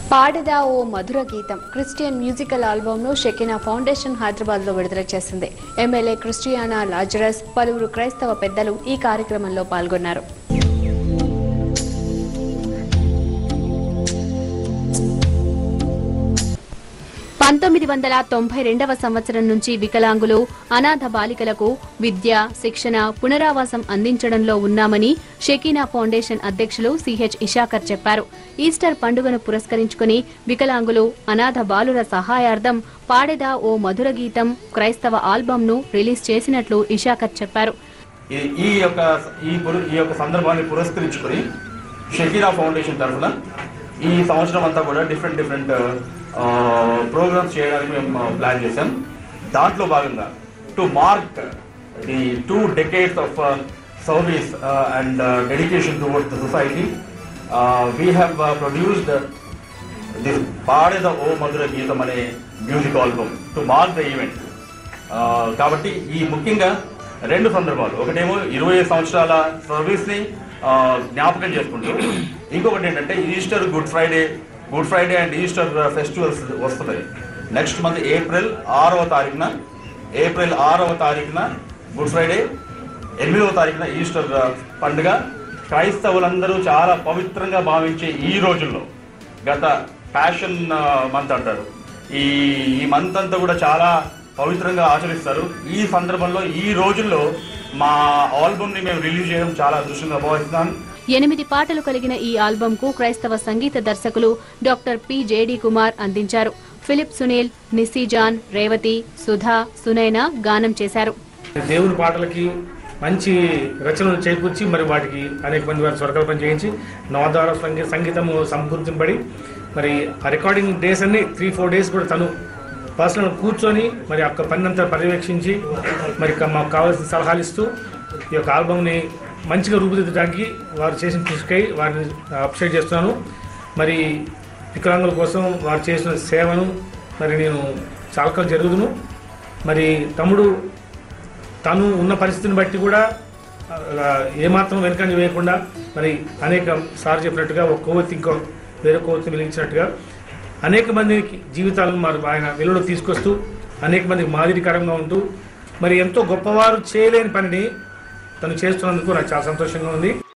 పాడదా ఓ మధుర గీతం క్రిస్టియన్ మ్యూజికల్ ఆల్బమ్ను షెకినా ఫౌండేషన్ హైదరాబాద్ లో విడుదల చేసింది ఎమ్మెల్యే క్రిస్టియానా లాజరస్ పలువురు క్రైస్తవ పెద్దలు ఈ కార్యక్రమంలో పాల్గొన్నారు పంతొమ్మిది వందల తొంభై రెండవ సంవత్సరం నుంచి వికలాంగులు అనాథ బాలికలకు విద్య శిక్షణ పునరావాసం అందించడంలో ఉన్నామని షెకీనా ఫౌండేషన్ అధ్యక్షులు సిహెచ్ ఇషాకర్ చెప్పారు ఈస్టర్ పండుగను పురస్కరించుకుని వికలాంగులు అనాథ బాలుర సహాయార్థం పాడేదా ఓ మధుర గీతం క్రైస్తవ ఆల్బమ్ను రిలీజ్ చేసినట్లు ఇషాకర్ చెప్పారు ఈ- ఈ యొక్క ఈ పురు- ఈ యొక్క సందర్భాన్ని పురస్కరించుకొని షకీరా ఫౌండేషన్ తరఫున ఈ సంవత్సరం అంతా కూడా డిఫరెంట్ డిఫరెంట్ ప్రోగ్రామ్స్ చేయడానికి మేము ప్లాన్ చేశాం దాంట్లో భాగంగా to mark the two decades of service and dedication towards the society we have produced the పాడేద ఓ మధుర గీతం అనే music album to mark the event కాబట్టి ఈ ముఖ్యంగా రెండు సందర్భాలు ఒకటేమో ఇరవై సంవత్సరాల సర్వీస్ ని ఆ, జ్ఞాపకం చేసుకుంటూ ఇంకొకటి ఏంటంటే Easter Good Friday Good Friday and Easter festivals వస్తున్నాయి నెక్స్ట్ మంత్ ఏప్రిల్ ఆరవ తారీఖున ఏప్రిల్ ఆరవ తారీఖున గుడ్ ఫ్రైడే ఎనిమిదవ తారీఖున ఈస్టర్ ఆ, పండుగ క్రైస్తవులందరూ చాలా పవిత్రంగా భావించే ఈ రోజుల్లో గత ప్యాషన్ మంత్ అంటారు ఈ ఈ మంత్ అంతా కూడా చాలా పవిత్రంగా ఆచరిస్తారు ఈ సందర్భంలో ఈ రోజుల్లో మా ఆల్బమ్ ని మేము రిలీజ్ చేయడం చాలా అదృష్టంగా భావిస్తున్నాను ఎనిమిది పాటలు కలిగిన ఈ ఆల్బమ్కు క్రైస్తవ సంగీత దర్శకులు డాక్టర్ పి జేడి కుమార్ అందించారు ఫిలిప్ సునీల్ నిస్సీజాన్ రేవతి సుధా సునైన గానం చేశారు దేవుని పాటలకి మంచి రచనలు చేకూర్చి మరి వాటికి అనేక మంది వారి స్వరకల్పన చేయించి నవద్వార సంగీ సంగీతము సంపూర్తింపడి మరి ఆ రికార్డింగ్ డేస్ అన్ని త్రీ ఫోర్ డేస్ కూడా తను పర్సనల్ కూర్చొని మరి ఆ పని అంతా పర్యవేక్షించి మరి క- మాకు కావాల్సిన సలహాలు ఇస్తూ ఈ యొక్క ఆల్బమ్ని మంచిగా రూపుదిద్దడానికి వారు చేసిన కృషికై వారిని అప్సైడ్ చేస్తున్నాను మరి వికలాంగుల కోసం వారు చేసిన సేవను మరి నేను చాలకం జరుగుదును మరి తమ్ముడు తను ఉన్న పరిస్థితిని బట్టి కూడా ఆ, ఏమాత్రం వెనకంజ వేయకుండా మరి అనేక సార్ చెప్పినట్టుగా ఒక కొవ్వొత్తి ఇంకో వేరే కొవ్వొత్తి వెలిగించినట్టుగా అనేక మందికి జీవితాలను మరి ఆయన వెలుగులో తీసుకొస్తూ అనేక మందికి మాదిరికరంగా ఉంటూ మరి ఎంతో గొప్పవారు చేయలేని పనిని తను చేస్తున్నందుకు నాకు చాలా సంతోషంగా ఉంది